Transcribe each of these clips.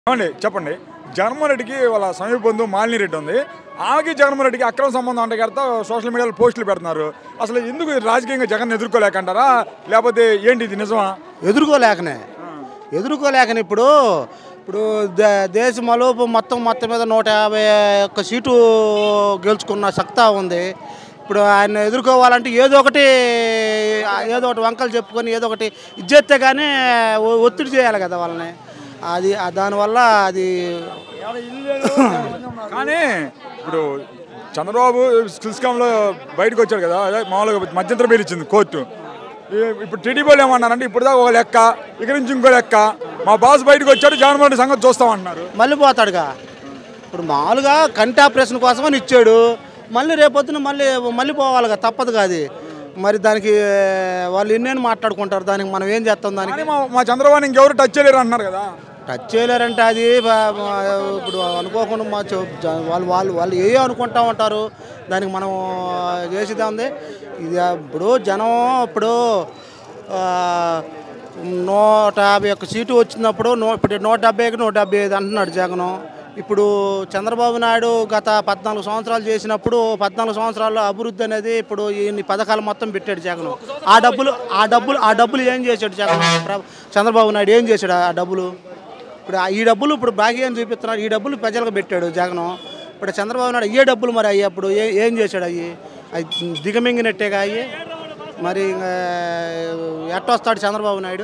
ఏమండి చెప్పండి జగన్మోహన్ రెడ్డికి వాళ్ళ సమీప బంధువు మాలిని రెడ్డి ఉంది ఆమెకి జగన్మోహన్ రెడ్డికి అక్రమ సంబంధం అంటే కనుక సోషల్ మీడియాలో పోస్టులు పెడుతున్నారు అసలు ఎందుకు ఇది రాజకీయంగా జగన్ ఎదుర్కోలేకంటారా లేకపోతే ఏంటి ఇది నిజమా ఎదుర్కోలేకనే ఎదుర్కోలేకనే ఇప్పుడు ఇప్పుడు దే- దేశ మలోపు మొత్తం మొత్తం మీద నూట యాభై ఒక్క సీటు గెలుచుకున్న సత్తా ఉంది ఇప్పుడు ఆయన ఎదుర్కోవాలంటే ఏదో ఒకటి ఏదో ఒకటి వంకలు చెప్పుకొని ఏదో ఒకటి ఇచ్చేస్తే కానీ ఒ- ఒత్తిడి చేయాలి కదా వాళ్ళని అది ఆ దానివల్ల అది కానీ ఇప్పుడు చంద్రబాబు స్కిల్స్కామ్లో బయటకు వచ్చాడు కదా అదే మామూలుగా మధ్యంతర బెయిల్ ఇచ్చింది కోర్టు ఈ- ఇప్పుడు టీడీపీ వాళ్ళు ఏమన్నారంటే ఇప్పుడు దాకా ఒక లెక్క ఇక నుంచి ఇంకో లెక్క మా బాస్ బయటకు వచ్చాడు జగన్మోహన్ రెడ్డి సంగతి చూస్తామంటున్నారు మళ్ళీ పోతాడుగా ఇప్పుడు మామూలుగా కంటి ఆపరేషన్ కోసమని ఇచ్చాడు మళ్ళీ రేపొద్దున మళ్ళీ మళ్ళీ పోవాలిగా తప్పదు కాదు మరి దానికి వాళ్ళు ఎన్నేని మాట్లాడుకుంటారు దానికి మనం ఏం చేస్తాం దానికి కానీ మా మా చంద్రబాబు ఇంకెవరు టచ్ చేయలేరు అంటున్నారు కదా టచ్ చేయలేరంటే అది బా- బా- ఇప్పుడు అనుకోకుండా మా చో- జ- వాళ్ళు వాళ్ళు వాళ్ళు ఏ అనుకుంటా ఉంటారు దానికి మనం చేసేదే ఉంది ఇది ఇప్పుడు జనం ఇప్పుడు ఆ, నూట యాభై ఒక్క సీటు వచ్చినప్పుడు నూ ఇప్పుడు నూట డెబ్బైకి నూట డెబ్బై ఐదు అంటున్నాడు జగను ఇప్పుడు చంద్రబాబు నాయుడు గత పద్నాలుగు సంవత్సరాలు చేసినప్పుడు పద్నాలుగు సంవత్సరాల్లో అభివృద్ధి అనేది ఇప్పుడు ఈ పథకాలు మొత్తం పెట్టాడు జగన్ ఆ డబ్బులు ఆ డబ్బులు ఆ డబ్బులు ఏం చేశాడు జగన్ ప్ర- చంద్రబాబు నాయుడు ఏం చేశాడు ఆ డబ్బులు ఇప్పుడు ఆ- ఈ డబ్బులు ఇప్పుడు బాకీ అని చూపిస్తున్నాడు ఈ డబ్బులు ప్రజలకు పెట్టాడు జగన్ ఇప్పుడు చంద్రబాబు నాయుడు ఏ డబ్బులు మరి అయ్యి అప్పుడు ఏ ఏం చేశాడు అయ్యి అవి దిగమింగినట్టేగా అయ్యి మరి ఇంకా ఎట్టొస్తాడు చంద్రబాబు నాయుడు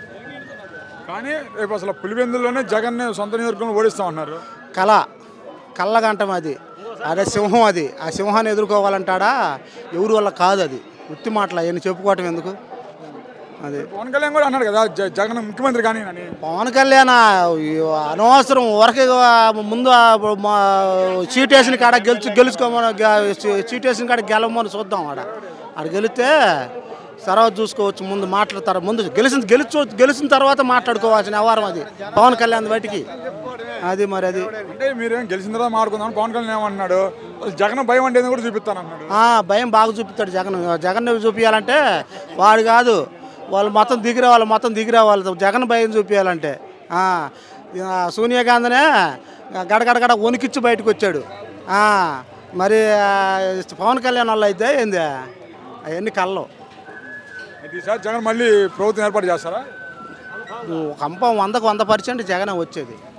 కానీ రేపు అసలు పులివెందుల్లోనే జగన్ సొంత నియోజకవర్గంలో ఓడిస్తామన్నారు కళ కళ్ళగంటం అది అదే సింహం అది ఆ సింహాన్ని ఎదుర్కోవాలంటాడా ఎవరి వల్ల కాదు అది ఉత్తి మాటలు అవన్నీ చెప్పుకోవటం ఎందుకు అది పవన్ కళ్యాణ్ కూడా అన్నాడు కదా జ- జగన్ ముఖ్యమంత్రి కానీ అని పవన్ కళ్యాణ్ ఈ అనవసరం వరకు ముందు ఆ మా సీట్ వేసిన కాడ గెలుచు గెలుచుకోమని గె- సీట్ వేసిన కాడ గెలవమని చూద్దాం ఆడ ఆడ గెలిస్తే తర్వాత చూసుకోవచ్చు ముందు మాట్లాడతారు ముందు గెలిచిన గెలుచు గెలిచిన తర్వాత మాట్లాడుకోవాల్సిన వ్యవహారం అది పవన్ కళ్యాణ్ బయటికి అది మరి అది అంటే మీరేం గెలిచిన తర్వాత మాట్లాడుకుందాం పవన్ కళ్యాణ్ ఏమన్నాడు అసలు జగన్ భయం అంటే ఏందో కూడా చూపిస్తానన్నాడు ఆ, భయం బాగా చూపిస్తాడు జగన్ జగన్ చూపించాలంటే వాడు కాదు వాళ్ళు మొత్తం దిగిరే వాళ్ళు మొత్తం దిగిరే వాళ్ళు జగన్ భయం చూపించాలంటే ఆ, ఆ, సోనియా గాంధీనే గడగడగడ వణికిచ్చి బయటకు వచ్చాడు ఆ, మరి ఆ, పవన్ కళ్యాణ్ వాళ్ళు అయితే ఏంది అవన్నీ కళ్ళు అయితే ఈసారి జగన్ మళ్ళీ ప్రభుత్వం ఏర్పాటు చేస్తారా కంపం వందకు వంద పర్సెంట్ జగన్ వచ్చేది